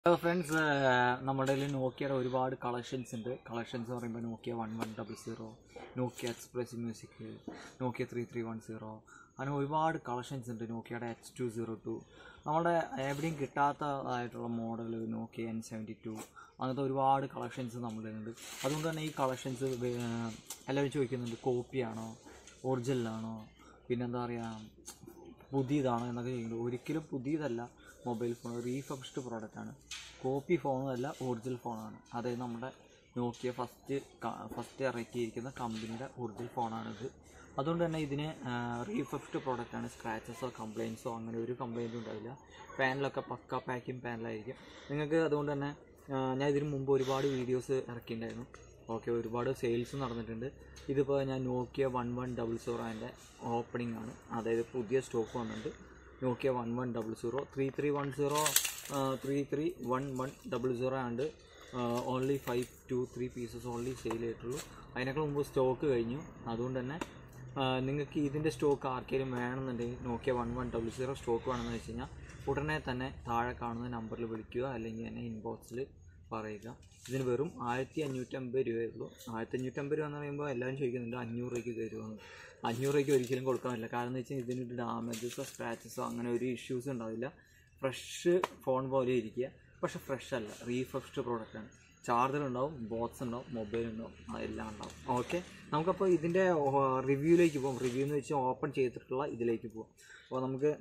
Hello friends നമ്മുടെ കയ്യിൽ നോക്കിയയുടെ ഒരുപാട് കളക്ഷൻസ് ഉണ്ട് കളക്ഷൻസ് എന്ന് പറയുമ്പോൾ Nokia one one double zero Nokia express music Nokia three three one zero അങ്ങനെ ഒരുപാട് കളക്ഷൻസ് ഉണ്ട് നോക്കിയയുടെ എച്ച് ടു സീറോ ടു നമ്മുടെ എവിടെയും കിട്ടാത്തതായിട്ടുള്ള model Nokia N seventy two അങ്ങനത്തെ ഒരുപാട് കളക്ഷൻസ് നമ്മുടെ ഉണ്ട് അതുകൊണ്ട് തന്നെ ഈ കളക്ഷൻസ് എല്ലാവരും ചോദിക്കുന്നുണ്ട് കോപ്പിയാണോ ഒറിജിനലാണോ പിന്നെന്താ പറയുക പുതിയതാണോ എന്നൊക്കെ ചോദിക്കുന്നത് ഒരിക്കലും പുതിയതല്ല മൊബൈൽ ഫോൺ റീഫബ്ഷ്ഡ് പ്രോഡക്റ്റാണ് കോപ്പി ഫോണും അല്ല ഒറിജിനൽ ഫോണാണ് അതായത് നമ്മുടെ നോക്കിയ ഫസ്റ്റ് ഫസ്റ്റ് ഇറക്കിയിരിക്കുന്ന കമ്പനിയുടെ ഒറിജിനൽ ഫോണാണിത് അതുകൊണ്ട് തന്നെ ഇതിന് റീഫബ്ഷ്ഡ് പ്രോഡക്റ്റാണ് സ്ക്രാച്ചസോ കംപ്ലയിൻസോ അങ്ങനെ ഒരു കംപ്ലയിൻറ്റും ഉണ്ടാവില്ല പാനലൊക്കെ പക്ക പാക്കിംഗ് പാനലായിരിക്കും നിങ്ങൾക്ക് അതുകൊണ്ട് തന്നെ ആ, ഞാൻ ഇതിന് മുമ്പ് ഒരുപാട് വീഡിയോസ് ഇറക്കിയിട്ടുണ്ടായിരുന്നു ഓക്കെ ഒരുപാട് സെയിൽസ് നടന്നിട്ടുണ്ട് ഇതിപ്പോൾ ഞാൻ Nokia one one double zero അതിൻ്റെ ഓപ്പണിംഗ് ആണ് അതായത് പുതിയ സ്റ്റോക്ക് വന്നിട്ടുണ്ട് Nokia one one double zero three three one zero three three one one double zero and only five two three pieces only sale ആയിട്ടുള്ളൂ അതിനേക്കാൾ മുമ്പ് സ്റ്റോക്ക് കഴിഞ്ഞു അതുകൊണ്ട് തന്നെ ആ, നിങ്ങൾക്ക് ഇതിൻ്റെ സ്റ്റോക്ക് ആർക്കെങ്കിലും വേണമെന്നുണ്ടെങ്കിൽ Nokia one one double zero stock വേണമെന്ന് വെച്ച് കഴിഞ്ഞാൽ ഉടനെ തന്നെ താഴെ കാണുന്ന നമ്പറിൽ വിളിക്കുക അല്ലെങ്കിൽ എന്നെ ഇൻബോക്സിൽ പറയുക ഇതിന് വെറും ആയിരത്തി അഞ്ഞൂറ്റമ്പത് രൂപയേ ഉള്ളൂ ആയിരത്തി അഞ്ഞൂറ്റമ്പത് രൂപ എന്ന് പറയുമ്പോൾ എല്ലാവരും ചോദിക്കുന്നുണ്ട് അഞ്ഞൂറ് രൂപയ്ക്ക് തരുമെന്ന് അഞ്ഞൂറ് രൂപയ്ക്ക് ഒരിക്കലും കൊടുക്കാൻ പറ്റില്ല കാരണം എന്ന് വെച്ചാൽ ഇതിന് ഡാമേജസോ സ്ക്രാച്ചസോ അങ്ങനെ ഒരു ഇഷ്യൂസ് ഉണ്ടാവില്ല ഫ്രഷ് ഫോൺ പോലെ ഇരിക്കുക പക്ഷെ ഫ്രഷ് അല്ല റീഫ്രഷ്ഡ് പ്രോഡക്റ്റാണ് ചാർജർ ഉണ്ടാവും ബോക്സ് ഉണ്ടാവും മൊബൈൽ ഉണ്ടാവും എല്ലാം ഉണ്ടാവും ഓക്കെ നമുക്കപ്പോൾ ഇതിൻ്റെ റിവ്യൂയിലേക്ക് പോകാം റിവ്യൂ എന്ന് വെച്ചാൽ ഓപ്പൺ ചെയ്തിട്ടുള്ള ഇതിലേക്ക് പോകാം അപ്പോൾ നമുക്ക്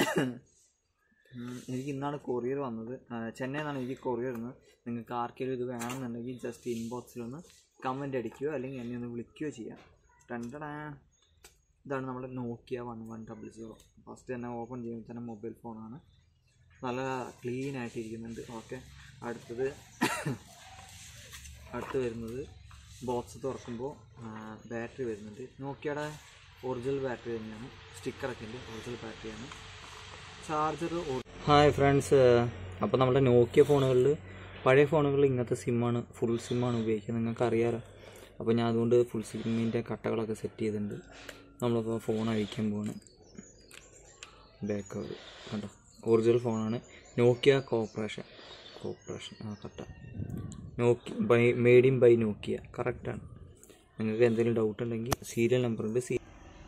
ഉം, എനിക്ക് ഇന്നാണ് കൊറിയർ വന്നത് ആ, ചെന്നൈയിൽ നിന്നാണ് എനിക്ക് കൊറിയർ വന്നത് നിങ്ങൾക്ക് ആർക്കെങ്കിലും ഇത് വേണമെന്നുണ്ടെങ്കിൽ ജസ്റ്റ് ഇൻബോക്സിലൊന്ന് കമൻ്റ് അടിക്കുകയോ അല്ലെങ്കിൽ എന്നെ ഒന്ന് വിളിക്കുകയോ ചെയ്യാം രണ്ടടാ ഇതാണ് നമ്മുടെ Nokia one one double zero first തന്നെ ഓപ്പൺ ചെയ്യുമ്പോൾ തന്നെ മൊബൈൽ ഫോണാണ് നല്ല ക്ലീൻ ആയിട്ട് ഇരിക്കുന്നുണ്ട് ഓക്കെ അടുത്തത് അടുത്ത് വരുന്നത് ബോക്സ് തുറക്കുമ്പോൾ ബാറ്ററി വരുന്നുണ്ട് നോക്കിയയുടെ ഒറിജിനൽ ബാറ്ററി തന്നെയാണ് സ്റ്റിക്കറൊക്കെ ഉണ്ട് ഒറിജിനൽ ബാറ്ററിയാണ് ചാർജർ ഹായ് ഫ്രണ്ട്സ് അപ്പോൾ നമ്മുടെ നോക്കിയ ഫോണുകളിൽ പഴയ ഫോണുകളിൽ ഇങ്ങനത്തെ സിമ്മാണ് ഫുൾ സിമ്മാണ് ഉപയോഗിക്കുന്നത് നിങ്ങൾക്ക് അറിയാലോ അപ്പോൾ ഞാൻ അതുകൊണ്ട് ഫുൾ സിമ്മിൻ്റെ കട്ടകളൊക്കെ സെറ്റ് ചെയ്തിട്ടുണ്ട് നമ്മളിപ്പോൾ ഫോൺ അഴിക്കാൻ പോവാണ് ബാക്ക് കവർ കണ്ടോ ഒറിജിനൽ ഫോണാണ് നോക്കിയ കോപ്പറേഷൻ കോപ്പറേഷൻ ആ കട്ട നോക്കി by made in by Nokia കറക്റ്റാണ് നിങ്ങൾക്ക് എന്തെങ്കിലും ഡൗട്ട് ഉണ്ടെങ്കിൽ സീരിയൽ നമ്പർ ഉണ്ട് സീ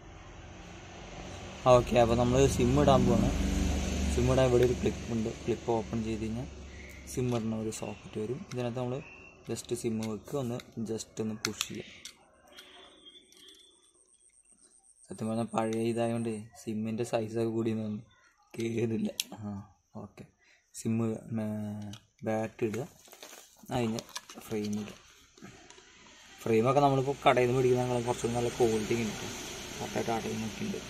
ഓക്കെ അപ്പോൾ നമ്മൾ സിം ഇടാൻ പോവാണ് സിം ഇടാൻ ഇവിടെ ഒരു ക്ലിപ്പ് ഉണ്ട് ക്ലിപ്പ് ഓപ്പൺ ചെയ്ത് കഴിഞ്ഞാൽ സിം ഇടുന്ന ഒരു സോക്കറ്റ് വരും ഇതിനകത്ത് നമ്മൾ ജസ്റ്റ് സിം വെക്കുക ഒന്ന് ജസ്റ്റ് ഒന്ന് പുഷ് ചെയ്യുക സത്യം പറഞ്ഞാൽ പഴയ ഇതായതുകൊണ്ട് സിമ്മിൻ്റെ സൈസൊക്കെ കൂടി ഒന്നും കയറില്ല ആ ഓക്കെ സിമ്മ് ബാറ്റ് ഇടുക അതിന് ഫ്രെയിം ഇടുക ഫ്രെയിമൊക്കെ നമ്മളിപ്പോൾ കടയിൽ നിന്ന് മേടിക്കുന്ന കുറച്ചുകൂടി നല്ല ക്വാളിറ്റി കിട്ടും കറക്റ്റായിട്ട് കടയിൽ നോക്കിയിട്ടുണ്ട്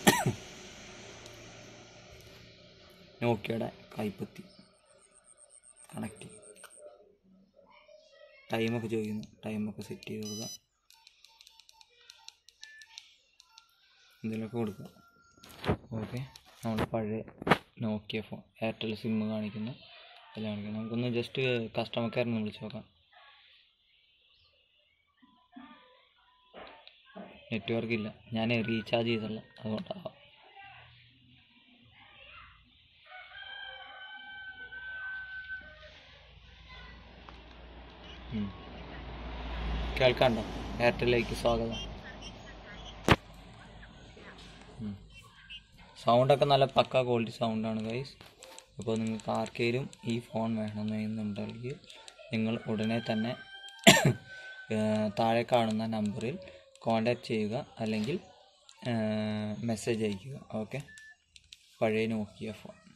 നോക്കിയുടെ കൈപ്പത്തി കണക്ട് ടൈമൊക്കെ ചോദിക്കുന്നു ടൈമൊക്കെ സെറ്റ് ചെയ്ത് കൊടുക്കുക എന്തെങ്കിലുമൊക്കെ കൊടുക്കുക ഓക്കെ നമ്മൾ പഴയ നോക്കിയ ഫോൺ എയർടെൽ സിമ്മ് കാണിക്കുന്നു എല്ലാം കാണിക്കുന്നു നമുക്കൊന്ന് ജസ്റ്റ് കസ്റ്റമർ കെയറിന് വിളിച്ച് നോക്കാം നെറ്റ്വർക്ക് ഇല്ല ഞാൻ റീചാർജ് ചെയ്തല്ല അതുകൊണ്ടാണ് ഉം. കേൾക്കാണ്ടോ എയർടെല്ലിലേക്ക് സ്വാഗതം ഉം. സൗണ്ടൊക്കെ നല്ല പക്ക ക്വാളിറ്റി സൗണ്ടാണ് ഗൈസ് അപ്പോൾ നിങ്ങൾക്ക് ആർക്കെങ്കിലും ഈ ഫോൺ വേണമെന്നുണ്ടെങ്കിൽ നിങ്ങൾ ഉടനെ തന്നെ ഏഹ്, താഴെ കാണുന്ന നമ്പറിൽ കോൺടാക്റ്റ് ചെയ്യുക അല്ലെങ്കിൽ മെസ്സേജ് അയയ്ക്കുക ഓക്കെ പഴയ നോക്കിയ ഫോൺ